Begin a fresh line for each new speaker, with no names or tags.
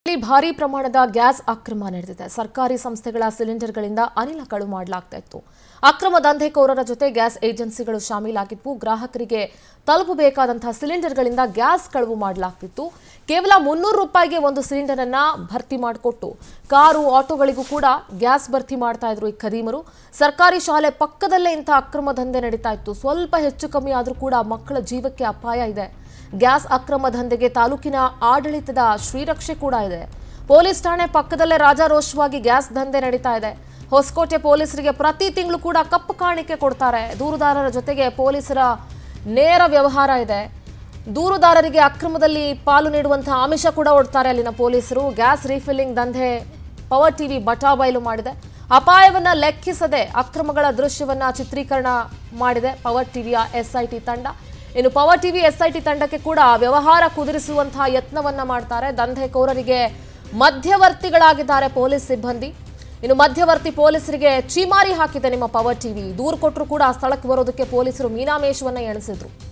ಇಲ್ಲಿ ಭಾರಿ ಪ್ರಮಾಣದ ಗ್ಯಾಸ್ ಅಕ್ರಮ ನಡೆದಿದೆ ಸರ್ಕಾರಿ ಸಂಸ್ಥೆಗಳ ಸಿಲಿಂಡರ್ಗಳಿಂದ ಅನಿಲ ಕಳು ಮಾಡಲಾಗ್ತಾ ಇತ್ತು ಅಕ್ರಮ ದಂಧೆಕೋರರ ಜೊತೆ ಗ್ಯಾಸ್ ಏಜೆನ್ಸಿಗಳು ಶಾಮೀಲಾಗಿದ್ವು ಗ್ರಾಹಕರಿಗೆ ತಲುಪಬೇಕಾದಂತಹ ಸಿಲಿಂಡರ್ಗಳಿಂದ ಗ್ಯಾಸ್ ಕಳುವು ಮಾಡಲಾಗ್ತಿತ್ತು ಕೇವಲ ಮುನ್ನೂರು ರೂಪಾಯಿಗೆ ಒಂದು ಸಿಲಿಂಡರ್ ಅನ್ನ ಭರ್ತಿ ಮಾಡಿಕೊಟ್ಟು ಕಾರು ಆಟೋಗಳಿಗೂ ಕೂಡ ಗ್ಯಾಸ್ ಭರ್ತಿ ಮಾಡ್ತಾ ಇದ್ರು ಈ ಖದೀಮರು ಸರ್ಕಾರಿ ಶಾಲೆ ಪಕ್ಕದಲ್ಲೇ ಇಂಥ ಅಕ್ರಮ ದಂಧೆ ನಡೀತಾ ಇತ್ತು ಸ್ವಲ್ಪ ಹೆಚ್ಚು ಕಮ್ಮಿ ಆದರೂ ಕೂಡ ಮಕ್ಕಳ ಜೀವಕ್ಕೆ ಅಪಾಯ ಇದೆ ಗ್ಯಾಸ್ ಅಕ್ರಮ ದಂಧೆಗೆ ತಾಲೂಕಿನ ಆಡಳಿತದ ಶ್ರೀರಕ್ಷೆ ಕೂಡ ಇದೆ ಪೊಲೀಸ್ ಠಾಣೆ ಪಕ್ಕದಲ್ಲೇ ರಾಜಾರೋಷವಾಗಿ ಗ್ಯಾಸ್ ದಂಧೆ ನಡೀತಾ ಇದೆ ಹೊಸಕೋಟೆ ಪೊಲೀಸರಿಗೆ ಪ್ರತಿ ತಿಂಗಳು ಕೂಡ ಕಪ್ಪು ಕಾಣಿಕೆ ಕೊಡ್ತಾರೆ ದೂರುದಾರರ ಜೊತೆಗೆ ಪೊಲೀಸರ ನೇರ ವ್ಯವಹಾರ ಇದೆ ದೂರುದಾರರಿಗೆ ಅಕ್ರಮದಲ್ಲಿ ಪಾಲು ನೀಡುವಂತಹ ಆಮಿಷ ಕೂಡ ಒಡ್ತಾರೆ ಅಲ್ಲಿನ ಪೊಲೀಸರು ಗ್ಯಾಸ್ ರೀಫಿಲ್ಲಿಂಗ್ ದಂಧೆ ಪವರ್ ಟಿವಿ ಬಟಾಬಯಲು ಮಾಡಿದೆ ಅಪಾಯವನ್ನ ಲೆಕ್ಕಿಸದೆ ಅಕ್ರಮಗಳ ದೃಶ್ಯವನ್ನ ಚಿತ್ರೀಕರಣ ಮಾಡಿದೆ ಪವರ್ ಟಿವಿಯ ಎಸ್ಐಟಿ ತಂಡ ಇನ್ನು ಪವರ್ ಟಿವಿ ಎಸ್ಐಟಿ ತಂಡಕ್ಕೆ ಕೂಡ ವ್ಯವಹಾರ ಕುದುರಿಸುವಂತಹ ಯತ್ನವನ್ನ ಮಾಡ್ತಾರೆ ದಂಧೆಕೋರರಿಗೆ ಮಧ್ಯವರ್ತಿಗಳಾಗಿದ್ದಾರೆ ಪೊಲೀಸ್ ಸಿಬ್ಬಂದಿ ಇನ್ನು ಮಧ್ಯವರ್ತಿ ಪೊಲೀಸರಿಗೆ ಚೀಮಾರಿ ಹಾಕಿದೆ ನಿಮ್ಮ ಪವರ್ ಟಿವಿ ದೂರು ಕೊಟ್ಟರು ಕೂಡ ಸ್ಥಳಕ್ಕೆ ಬರೋದಕ್ಕೆ ಪೊಲೀಸರು ಮೀನಾಮೇಷವನ್ನ ಎಣಿಸಿದ್ರು